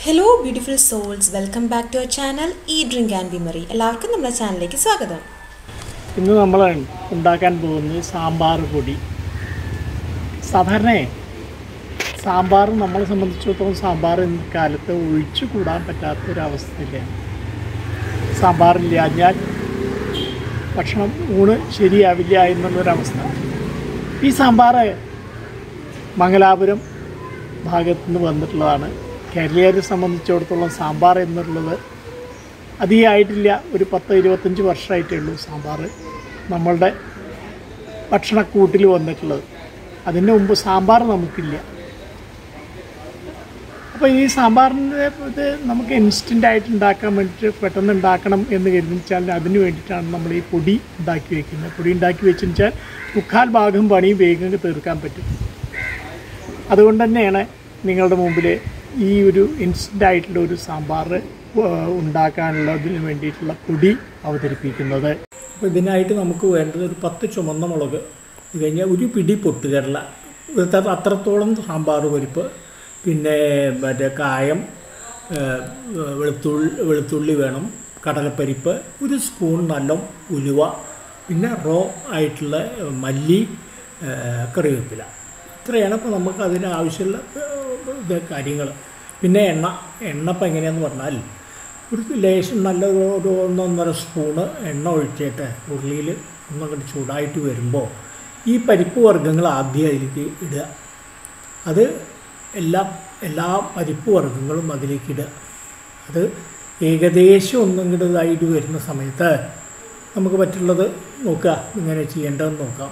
Hello beautiful souls welcome back to our channel ഈ drink and be merry എല്ലാവർക്കും നമ്മുടെ ചാനലിലേക്ക് സ്വാഗതം ഇന്ന് നമ്മൾ ഉണ്ടാക്കാൻ പോകുന്നത് സാമ്പാർ പൊടി സാധാരണ സാമ്പാർ നമ്മളെ സംബന്ധിച്ചിടത്തോളം സാമ്പാർ ഇന്ന് കാലത്ത് ഒഴിച്ചു കൂടാൻ പറ്റാത്തൊരവസ്ഥയിലാണ് സാമ്പാറില്ലാഞ്ഞാൽ ഭക്ഷണം ഊണ് ശരിയാവില്ല എന്നുള്ളൊരവസ്ഥ ഈ സാമ്പാർ മംഗലാപുരം ഭാഗത്തു നിന്ന് വന്നിട്ടുള്ളതാണ് കേരളീയരെ സംബന്ധിച്ചിടത്തോളം സാമ്പാർ എന്നുള്ളത് അധികമായിട്ടില്ല ഒരു പത്ത് ഇരുപത്തഞ്ച് വർഷമായിട്ടേ ഉള്ളൂ സാമ്പാർ നമ്മളുടെ ഭക്ഷണക്കൂട്ടിൽ വന്നിട്ടുള്ളത് അതിന് മുമ്പ് സാമ്പാർ നമുക്കില്ല അപ്പോൾ ഈ സാമ്പാറിൻ്റെ ഇത് നമുക്ക് ഇൻസ്റ്റൻ്റ് ആയിട്ട് ഉണ്ടാക്കാൻ വേണ്ടിയിട്ട് പെട്ടെന്ന് ഉണ്ടാക്കണം എന്ന് കരുതിച്ചാൽ അതിന് വേണ്ടിയിട്ടാണ് നമ്മൾ ഈ പൊടി ഉണ്ടാക്കി വെക്കുന്നത് പൊടി ഉണ്ടാക്കി വെച്ചെന്ന് വെച്ചാൽ മുക്കാൽ ഭാഗം പണി വേഗം തീർക്കാൻ പറ്റും അതുകൊണ്ട് തന്നെയാണ് നിങ്ങളുടെ മുമ്പിൽ ഈ ഒരു ഇൻസ്റ്റൻ്റ് ആയിട്ടുള്ള ഒരു സാമ്പാർ ഉണ്ടാക്കാനുള്ള ഇതിന് വേണ്ടിയിട്ടുള്ള പൊടി അവതരിപ്പിക്കുന്നത് അപ്പോൾ ഇതിനായിട്ട് നമുക്ക് വേണ്ടത് ഒരു പത്ത് ചുമന്ന മുളക് ഇത് കഴിഞ്ഞാൽ ഒരു പിടി പൊട്ടുകടല ഇത് അത്രത്തോളം സാമ്പാർ പരിപ്പ് പിന്നെ മറ്റേ കായം ഏഹ്, വെളുത്തുള്ളി വെളുത്തുള്ളി വേണം കടലപ്പരിപ്പ് ഒരു സ്പൂൺ നല്ല ഉലുവ പിന്നെ റോ ആയിട്ടുള്ള മല്ലി ഏഹ്, കറിവേപ്പില ഇത്രയാണ് ഇപ്പോൾ നമുക്ക് അതിന് ആവശ്യമുള്ള ഏഹ്, ഇത് കാര്യങ്ങൾ പിന്നെ എണ്ണ എണ്ണ ഇപ്പം എങ്ങനെയാണെന്ന് പറഞ്ഞാൽ ഒരു ലേശം നല്ല ഒരു ഒരു ഒന്നൊന്നര സ്പൂണ് എണ്ണ ഒഴിച്ചിട്ട് ഉരുളിയിൽ ഒന്നങ്ങോട്ട് ചൂടായിട്ട് വരുമ്പോൾ ഈ പരിപ്പ് വർഗ്ഗങ്ങൾ ആദ്യം അതിലേക്ക് ഇടുക അത് എല്ലാ എല്ലാ പരിപ്പ് വർഗ്ഗങ്ങളും അതിലേക്ക് ഇടുക അത് ഏകദേശം ഒന്നും ഇതായിട്ട് വരുന്ന സമയത്ത് നമുക്ക് മറ്റുള്ളത് നോക്കുക ഇങ്ങനെ ചെയ്യേണ്ടതെന്ന് നോക്കാം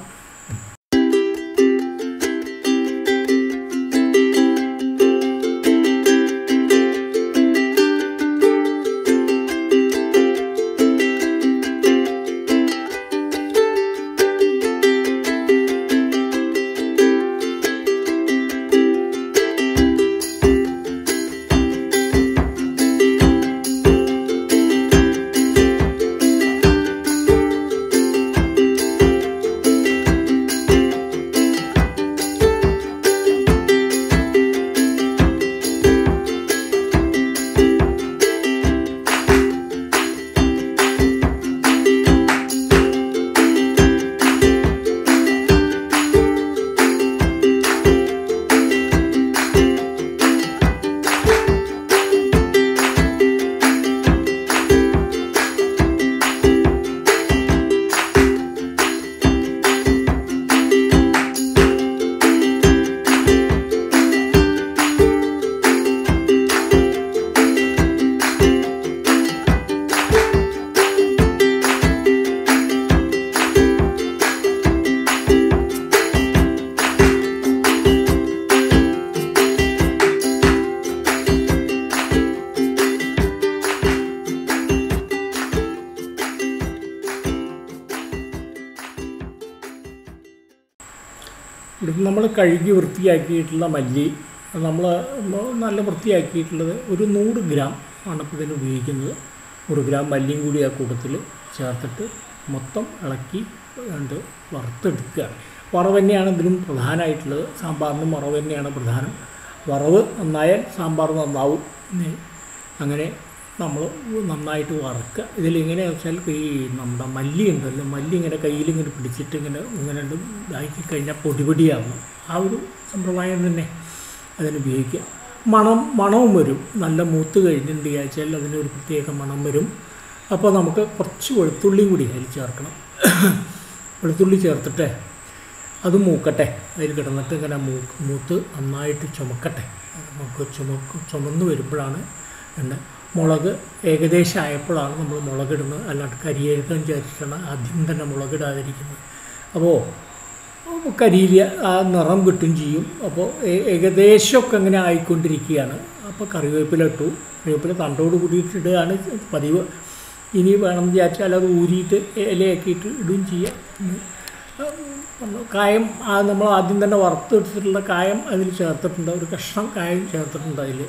ഇത് നമ്മൾ കഴുകി വൃത്തിയാക്കിയിട്ടുള്ള മല്ലി നമ്മൾ നല്ല വൃത്തിയാക്കിയിട്ടുള്ളത് ഒരു നൂറ് ഗ്രാം ആണ് ഇപ്പോൾ ഇതിന് ഉപയോഗിക്കുന്നത് നൂറ് ഗ്രാം മല്ലിയും കൂടി ആ കൂട്ടത്തിൽ ചേർത്തിട്ട് മൊത്തം ഇളക്കി കണ്ട് വറുത്തെടുക്കുകയാണ് വറവ് തന്നെയാണ് ഇതിലും പ്രധാനമായിട്ടുള്ളത് സാമ്പാറിനും വറവ് തന്നെയാണ് പ്രധാനം വറവ് നന്നായാൽ സാമ്പാർ നന്നാവും പിന്നെ അങ്ങനെ നമ്മൾ നന്നായിട്ട് വറുക്കുക ഇതിലെങ്ങനെയാണെന്ന് വെച്ചാൽ ഈ നമ്മുടെ മല്ലി ഉണ്ടല്ലോ മല്ലി ഇങ്ങനെ കയ്യിൽ ഇങ്ങനെ പിടിച്ചിട്ട് ഇങ്ങനെ ഇങ്ങനെ ഉണ്ട് ഇതാക്കി കഴിഞ്ഞാൽ പൊടി പൊടിയാവണം ആ ഒരു സമ്പ്രദായം തന്നെ അതിനുപയോഗിക്കുക മണം മണവും വരും നല്ല മൂത്ത് കഴിഞ്ഞിട്ടുണ്ട് വെച്ചാൽ അതിനൊരു പ്രത്യേക മണം വരും അപ്പോൾ നമുക്ക് കുറച്ച് വെളുത്തുള്ളിയും കൂടി അതിൽ ചേർക്കണം വെളുത്തുള്ളി ചേർത്തിട്ട് അത് മൂക്കട്ടെ അതിൽ കിടന്നിട്ട് ഇങ്ങനെ മൂ മൂത്ത് നന്നായിട്ട് ചുമക്കട്ടെ അത് നമുക്ക് ചുമക്ക് ചുമന്ന് വരുമ്പോഴാണ് പിന്നെ മുളക് ഏകദേശം ആയപ്പോഴാണ് നമ്മൾ മുളകിടുന്നത് അല്ലാണ്ട് കരിയേൽക്കാൻ വിചാരിച്ചിട്ടാണ് ആദ്യം തന്നെ മുളകിടാതിരിക്കുന്നത് അപ്പോൾ കരിയില ആ നിറം കിട്ടും ചെയ്യും അപ്പോൾ ഏ- ഏകദേശമൊക്കെ അങ്ങനെ ആയിക്കൊണ്ടിരിക്കുകയാണ് അപ്പോൾ കറിവേപ്പില ഇട്ടു കറിവേപ്പില തണ്ടോട് കൂടിയിട്ട് ഇടുകയാണ് പതിവ് ഇനി വേണം വിചാരിച്ചാൽ അത് ഊരിയിട്ട് ഇലയാക്കിയിട്ട് ഇടുകയും ചെയ്യാം ഉം. നമ്മൾ കായം ആ നമ്മൾ ആദ്യം തന്നെ വറുത്തെടുത്തിട്ടുള്ള കായം അതിൽ ചേർത്തിട്ടുണ്ട് ഒരു കഷ്ണം കായം ചേർത്തിട്ടുണ്ട് അതിൽ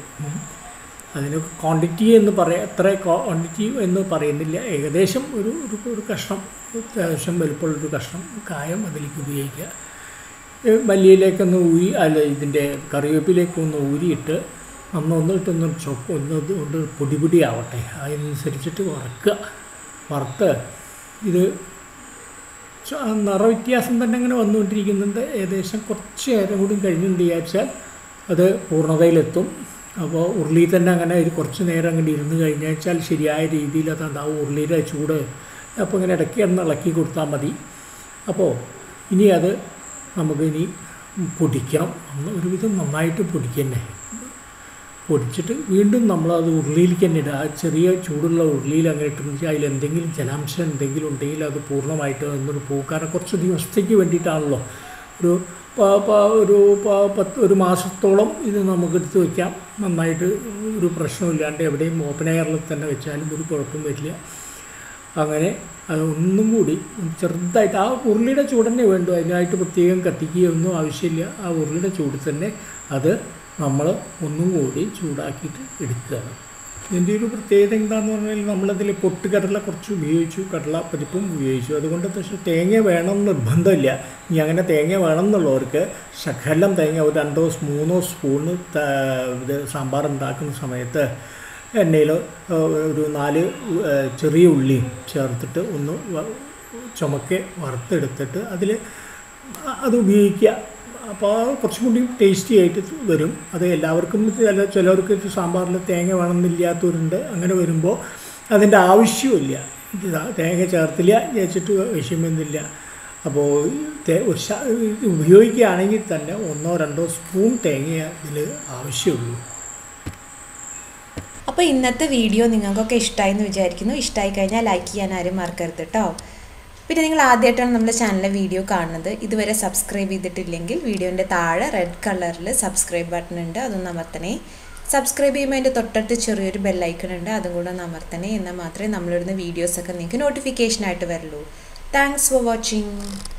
അതിന് ക്വാണ്ടിറ്റി എന്ന് പറയാം എത്ര ക്വാണ്ടിറ്റി എന്ന് പറയുന്നില്ല ഏകദേശം ഒരു ഒരു ഒരു കഷ്ണം അത്യാവശ്യം വലുപ്പമുള്ളൊരു കഷ്ണം കായം അതിലേക്ക് ഉപയോഗിക്കുക ഏ, മല്ലിയിലേക്കൊന്ന് ഊരി അല്ല ഇതിൻ്റെ കറിവേപ്പിലേക്കൊന്ന് ഊരിയിട്ട് അന്ന് ഒന്നിട്ടൊന്ന് ചൊക്ക് ഒന്ന് ഇത് കൊണ്ട് പൊടി പൊടി ആവട്ടെ അതിനനുസരിച്ചിട്ട് വറക്കുക വറുത്ത് ഇത് ച- നിറവ്യത്യാസം തന്നെ ഇങ്ങനെ വന്നുകൊണ്ടിരിക്കുന്നുണ്ട് ഏകദേശം കുറച്ച് നേരം കൂടി കഴിഞ്ഞെന്ന് വിചാരിച്ചാൽ അത് പൂർണ്ണതയിലെത്തും അപ്പോൾ ഉരുളി തന്നെ അങ്ങനെ ഒരു കുറച്ച് നേരം അങ്ങനെ ഇരുന്ന് കഴിഞ്ഞാൽ ശരിയായ രീതിയിൽ അത് ഉണ്ടാവും ഉരുളിയുടെ ചൂട് അപ്പോൾ ഇങ്ങനെ ഇടയ്ക്ക് ഒന്ന് ഇളക്കി കൊടുത്താൽ മതി അപ്പോൾ ഇനി അത് നമുക്ക് ഇനി പൊടിക്കണം ഒന്ന് ഒരുവിധം നന്നായിട്ട് പൊടിക്കന്നെ പൊടിച്ചിട്ട് വീണ്ടും നമ്മളത് ഉരുളിയിലേക്ക് തന്നെ ഇടുക ആ ചെറിയ ചൂടുള്ള ഉരുളിയിൽ അങ്ങനെ ഇട്ടെന്ന് വെച്ചാൽ അതിൽ എന്തെങ്കിലും ജലാംശം എന്തെങ്കിലും ഉണ്ടെങ്കിൽ അത് പൂർണ്ണമായിട്ട് ഒന്നൊരു പോകും കാരണം കുറച്ച് ദിവസത്തേക്ക് വേണ്ടിയിട്ടാണല്ലോ ഒരു പ- പ- ഒരു പ- പത്ത് ഒരു മാസത്തോളം ഇത് നമുക്ക് എടുത്ത് വയ്ക്കാം നന്നായിട്ട് ഒരു പ്രശ്നമില്ലാണ്ട് എവിടെയും ഓപ്പൺ എയറിൽ തന്നെ വെച്ചാലും ഒരു കുഴപ്പം വരില്ല അങ്ങനെ അത് ഒന്നും കൂടി ചെറുതായിട്ട് ആ ഉരുളിയുടെ ചൂട് തന്നെ വേണ്ടു അതിനായിട്ട് പ്രത്യേകം കത്തിക്കുകയൊന്നും ആവശ്യമില്ല ആ ഉരുളിയുടെ ചൂട് തന്നെ അത് നമ്മൾ ഒന്നും കൂടി ചൂടാക്കിയിട്ട് എടുക്കുകയാണ് ഇതിൻ്റെ ഒരു പ്രത്യേകത എന്താണെന്ന് പറഞ്ഞാൽ നമ്മളതിൽ പൊട്ടുകടല കുറച്ച് ഉപയോഗിച്ചു കടല പരിപ്പും ഉപയോഗിച്ചു അതുകൊണ്ട് പക്ഷേ തേങ്ങ വേണം നിർബന്ധമില്ല ഇനി അങ്ങനെ തേങ്ങ വേണം എന്നുള്ളവർക്ക് ശകലം തേങ്ങ ഒരു രണ്ടോ മൂന്നോ സ്പൂണ് ത- ഇത് സാമ്പാർ ഉണ്ടാക്കുന്ന സമയത്ത് എണ്ണയിൽ ഒരു നാല് ഏഹ്, ചെറിയ ഉള്ളിയും ചേർത്തിട്ട് ഒന്ന് വ- ചുമക്കെ വറുത്തെടുത്തിട്ട് അതിൽ അത് ഉപയോഗിക്കുക അപ്പോൾ കുറച്ചും കൂടി ടേസ്റ്റി ആയിട്ട് വരും അത് എല്ലാവർക്കും ചില ചിലവർക്ക് സാമ്പാറിൽ തേങ്ങ വേണമെന്നില്ലാത്തവരുണ്ട് അങ്ങനെ വരുമ്പോൾ അതിൻ്റെ ആവശ്യമില്ല ഇത് തേങ്ങ ചേർത്തില്ല ചേച്ചിട്ട് വിഷയമൊന്നുമില്ല അപ്പോൾ തേ- ഒരു ശ- ഇത് ഉപയോഗിക്കുകയാണെങ്കിൽ തന്നെ ഒന്നോ രണ്ടോ സ്പൂൺ തേങ്ങ ഇതിൽ ആവശ്യമുള്ളൂ അപ്പോൾ ഇന്നത്തെ വീഡിയോ നിങ്ങൾക്കൊക്കെ ഇഷ്ടമായി എന്ന് വിചാരിക്കുന്നു ഇഷ്ടമായി കഴിഞ്ഞാൽ ലൈക്ക് ചെയ്യാൻ ആരും മറക്കരുത് കേട്ടോ പിന്നെ നിങ്ങൾ ആദ്യമായിട്ടാണ് നമ്മുടെ ചാനലിലെ വീഡിയോ കാണുന്നത് ഇതുവരെ സബ്സ്ക്രൈബ് ചെയ്തിട്ടില്ലെങ്കിൽ വീഡിയോൻ്റെ താഴെ റെഡ് കളറിൽ സബ്സ്ക്രൈബ് ബട്ടൺ ഉണ്ട് അതൊന്ന് അമർത്തണേ സബ്സ്ക്രൈബ് ചെയ്യുമ്പോൾ അതിൻ്റെ തൊട്ടടുത്ത് ചെറിയൊരു ബെല്ലൈക്കൺ ഉണ്ട് അതും കൂടെ ഒന്ന് അമർത്തണേ എന്നാൽ മാത്രമേ നമ്മളിടുന്ന വീഡിയോസൊക്കെ നിങ്ങൾക്ക് നോട്ടിഫിക്കേഷനായിട്ട് വരുള്ളൂ താങ്ക്സ് ഫോർ വാച്ചിങ്